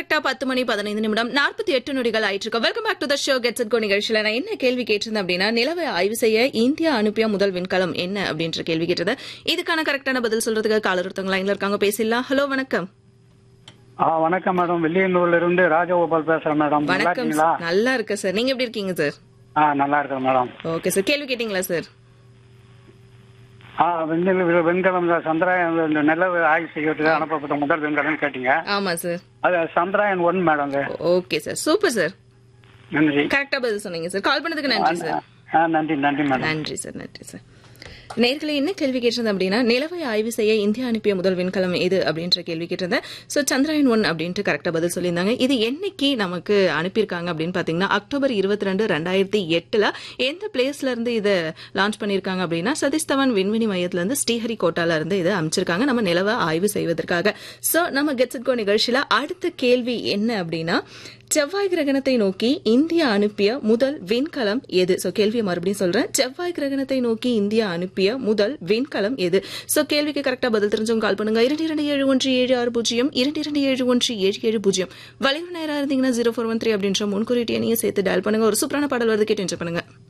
கரெக்டா பத்து மணி பதினைந்து நிமிடம் நாற்பத்தி எட்டு நொடிகள் ஆயிட்டு இருக்கு welcome back to the show gets it go நிகழ்ச்சியில நான் என்ன கேள்வி கேட்டிருந்தேன் அப்படின்னா நிலவை ஆய்வு செய்ய இந்தியா அனுப்பிய முதல் விண்கலம் என்ன அப்படின்ற கேள்வி கேட்டது இதுக்கான கரெக்டான பதில் சொல்றதுக்கு காலர் ஒருத்தவங்க லைன்ல இருக்காங்க பேசிடலாம் ஹலோ வணக்கம் ஆ வணக்கம் மேடம் வெள்ளியனூர்ல இருந்து ராஜகோபால் பேசுறேன் மேடம் நல்லா வணக்கம் இருக்கீங்களா சார். நல்லா இருக்கு சார் நீங்க எப்படி இருக்கீங்க சார் ஆ நல்லா இருக்கேன் மேடம் ஓகே சார் கேள்வி கேட்டீங்களா சார் ஆ வெண்ணில் வெண்கலம் இந்த சந்திராயன் இந்த நிலவு ஆய்வு செய்யறதுக்கு அனுப்பப்பட்ட முதல் வெண்கலம் கேட்டீங்க ஆமா சார் அது சந்திராயன் ஒன் மேடம் அது ஓகே சார் சூப்பர் சார் நன்றி கரெக்டா பதில் சொன்னீங்க சார் கால் பண்ணதுக்கு நன்றி சார் ஆ நன்றி நன்றி மேடம் நன்றி சார் நன்றி சார் நேர்களை என்ன கேள்வி கேட்டிருந்தேன் அப்படின்னா நிலவை ஆய்வு செய்ய இந்தியா அனுப்பிய முதல் விண்கலம் எது அப்படின்ற கேள்வி கேட்டிருந்தேன் ஸோ சந்திராயன் ஒன் அப்படின்ட்டு கரெக்டாக பதில் சொல்லியிருந்தாங்க இது என்னைக்கு நமக்கு அனுப்பியிருக்காங்க அப்படின்னு பார்த்தீங்கன்னா அக்டோபர் இருபத்தி ரெண்டு ரெண்டாயிரத்தி எட்டில் எந்த பிளேஸ்ல இருந்து இதை லான்ச் பண்ணியிருக்காங்க அப்படின்னா சதீஷ் தவன் விண்வெளி மையத்துல இருந்து ஸ்ரீஹரிகோட்டால இருந்து இதை அமைச்சிருக்காங்க நம்ம நிலவை ஆய்வு செய்வதற்காக ஸோ நம்ம கெட்ஸ் கோ நிகழ்ச்சியில் அடுத்த கேள்வி என்ன அப்படின்னா செவ்வாய் கிரகணத்தை நோக்கி இந்தியா அனுப்பிய முதல் விண்கலம் எது சோ கேள்வியை மறுபடியும் சொல்றேன் செவ்வாய் கிரகணத்தை நோக்கி இந்தியா அனுப்பிய முதல் விண்கலம் எது சோ கேள்விக்கு கரெக்டா பதில் தெரிஞ்சவங்க கால் பண்ணுங்க இரண்டு இரண்டு ஏழு ஒன்று ஏழு ஆறு பூஜ்ஜியம் இரண்டு இரண்டு ஏழு ஒன்று ஏழு ஏழு பூஜ்ஜியம் வளைவு நேரம் இருந்தீங்கன்னா ஜீரோ ஃபோர் ஒன் த்ரீ அப்படின்ற முன்குறிட்டு எண்ணையும் சேர்த்து டயல் பண்ணுங்க ஒரு சூப்பரான பாடல் வருது கேட்டு enjoy பண்ணுங்க